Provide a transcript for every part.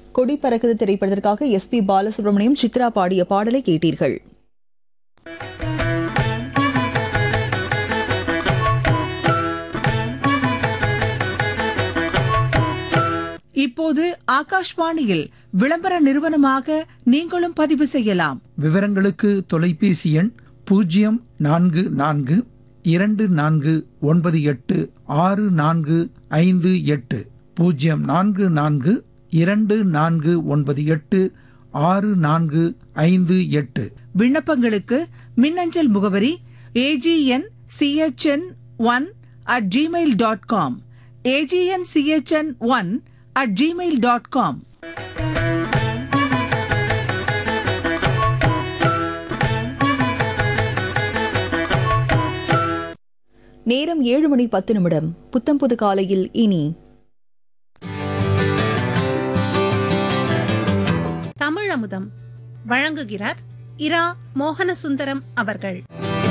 கொடி பறக்குது திரைப்படத்திற்காக எஸ் பி பாலசுப்ரமணியம் சித்ரா பாடிய பாடலை கேட்டீர்கள் இப்போது ஆகாஷ்வாணியில் விளம்பர நிறுவனமாக நீங்களும் பதிவு செய்யலாம் விவரங்களுக்கு தொலைபேசி எண் பூஜ்ஜியம் நான்கு நான்கு இரண்டு நான்கு ஒன்பது எட்டு ஆறு நான்கு ஐந்து எட்டு பூஜ்ஜியம் நான்கு நான்கு இரண்டு நான்கு ஒன்பது எட்டு ஆறு நான்கு ஐந்து எட்டு விண்ணப்பங்களுக்கு மின்னஞ்சல் முகவரி AGN CHN one at Gmail dot com AGN CHN one at Gmail dot com நேரம் ஏழு மணி பத்து நிமிடம் புத்தம் புது காலையில் இனி தமிழமுதம் வழங்குகிறார் இரா மோகனசுந்தரம் அவர்கள்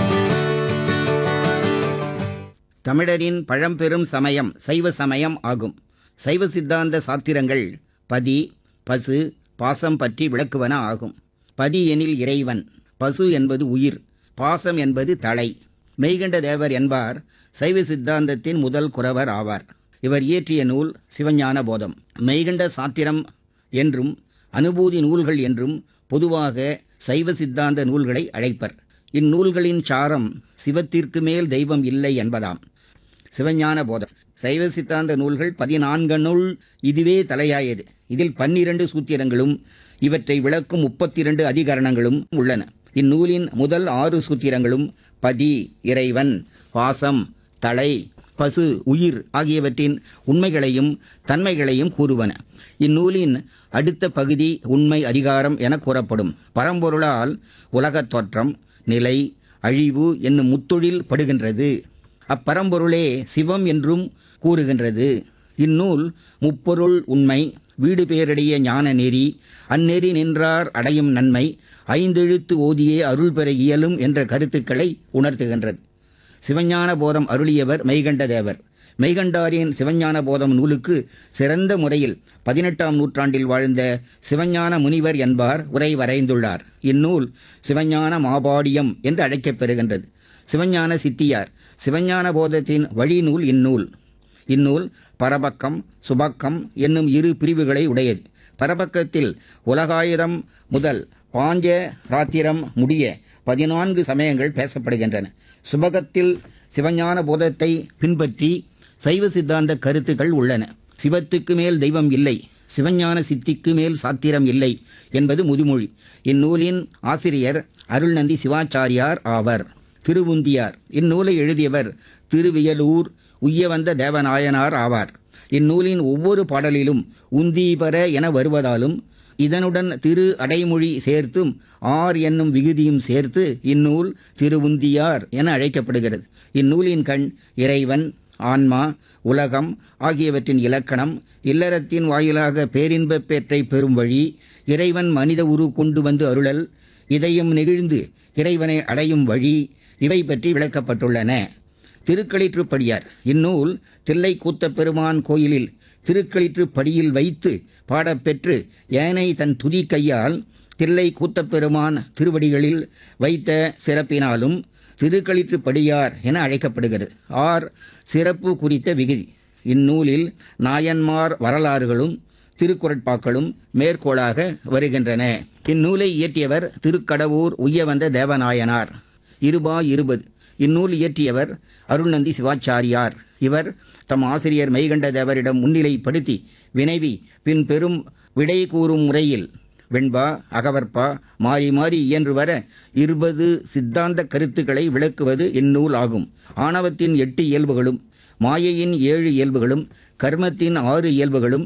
தமிழரின் பழம்பெரும் சமயம் சைவ சமயம் ஆகும் சைவ சித்தாந்த சாத்திரங்கள் பதி பசு பாசம் பற்றி விளக்குவன ஆகும் பதி எனில் இறைவன் பசு என்பது உயிர் பாசம் என்பது தலை மெய்கண்ட தேவர் என்பார் சைவ சித்தாந்தத்தின் முதல் குறவர் ஆவார் இவர் இயற்றிய நூல் சிவஞான போதம் மெய்கண்ட சாத்திரம் என்றும் அனுபூதி நூல்கள் என்றும் பொதுவாக சைவ சித்தாந்த நூல்களை அழைப்பர் இந்நூல்களின் சாரம் சிவத்திற்கு மேல் தெய்வம் இல்லை என்பதாம் சிவஞான போதம் சைவ சித்தாந்த நூல்கள் பதினான்கனுள் இதுவே தலையாயது இதில் பன்னிரண்டு சூத்திரங்களும் இவற்றை விளக்கும் முப்பத்தி இரண்டு அதிகரணங்களும் உள்ளன இந்நூலின் முதல் ஆறு சூத்திரங்களும் பதி இறைவன் பாசம் தலை பசு உயிர் ஆகியவற்றின் உண்மைகளையும் தன்மைகளையும் கூறுவன இந்நூலின் அடுத்த பகுதி உண்மை அதிகாரம் என கூறப்படும் பரம்பொருளால் உலகத் தோற்றம் நிலை அழிவு என்னும் முத்தொழில் படுகின்றது அப்பரம்பொருளே சிவம் என்றும் கூறுகின்றது இந்நூல் முப்பொருள் உண்மை வீடு பேரடைய ஞான நெறி அந்நெறி நின்றார் அடையும் நன்மை ஐந்தெழுத்து ஓதியே அருள் பெற இயலும் என்ற கருத்துக்களை உணர்த்துகின்றது சிவஞான போதம் அருளியவர் மெய்கண்ட தேவர் மெய்கண்டாரின் சிவஞான போதம் நூலுக்கு சிறந்த முறையில் பதினெட்டாம் நூற்றாண்டில் வாழ்ந்த சிவஞான முனிவர் என்பார் உரை வரைந்துள்ளார் இந்நூல் சிவஞான மாபாடியம் என்று அழைக்கப் பெறுகின்றது சிவஞான சித்தியார் சிவஞான போதத்தின் வழிநூல் இந்நூல் இந்நூல் பரபக்கம் சுபக்கம் என்னும் இரு பிரிவுகளை உடையது பரபக்கத்தில் உலகாயுதம் முதல் பாஞ்ச ராத்திரம் முடிய பதினான்கு சமயங்கள் பேசப்படுகின்றன சுபகத்தில் சிவஞான போதத்தை பின்பற்றி சைவ சித்தாந்த கருத்துக்கள் உள்ளன சிவத்துக்கு மேல் தெய்வம் இல்லை சிவஞான சித்திக்கு மேல் சாத்திரம் இல்லை என்பது முதுமொழி இந்நூலின் ஆசிரியர் அருள்நந்தி சிவாச்சாரியார் ஆவர் திருவுந்தியார் இந்நூலை எழுதியவர் திருவியலூர் உய்யவந்த தேவநாயனார் ஆவார் இந்நூலின் ஒவ்வொரு பாடலிலும் உந்தீபர என வருவதாலும் இதனுடன் திரு அடைமொழி சேர்த்தும் ஆர் என்னும் விகுதியும் சேர்த்து இந்நூல் திருவுந்தியார் என அழைக்கப்படுகிறது இந்நூலின் கண் இறைவன் ஆன்மா உலகம் ஆகியவற்றின் இலக்கணம் இல்லறத்தின் வாயிலாக பேரின்பப் பேற்றை பெறும் வழி இறைவன் மனித உரு கொண்டு வந்து அருளல் இதயம் நெகிழ்ந்து இறைவனை அடையும் வழி இவை பற்றி விளக்கப்பட்டுள்ளன திருக்களிற்றுப்படியார் இந்நூல் தில்லை கூத்த பெருமான் கோயிலில் திருக்களிற்றுப்படியில் வைத்து பாடப்பெற்று ஏனை தன் துதி கையால் தில்லை கூத்தப்பெருமான் திருவடிகளில் வைத்த சிறப்பினாலும் திருக்களிற்றுப்படியார் என அழைக்கப்படுகிறது ஆர் சிறப்பு குறித்த விகுதி இந்நூலில் நாயன்மார் வரலாறுகளும் திருக்குறட்பாக்களும் மேற்கோளாக வருகின்றன இந்நூலை இயற்றியவர் திருக்கடவூர் உய்யவந்த தேவநாயனார் இருபா இருபது இந்நூல் இயற்றியவர் அருள்நந்தி சிவாச்சாரியார் இவர் தம் ஆசிரியர் மெய்கண்ட தேவரிடம் முன்னிலைப்படுத்தி வினைவி பின் பெரும் விடை கூறும் முறையில் வெண்பா அகவற்பா மாறி மாறி இயன்று வர இருபது சித்தாந்த கருத்துக்களை விளக்குவது இந்நூல் ஆகும் ஆணவத்தின் எட்டு இயல்புகளும் மாயையின் ஏழு இயல்புகளும் கர்மத்தின் ஆறு இயல்புகளும்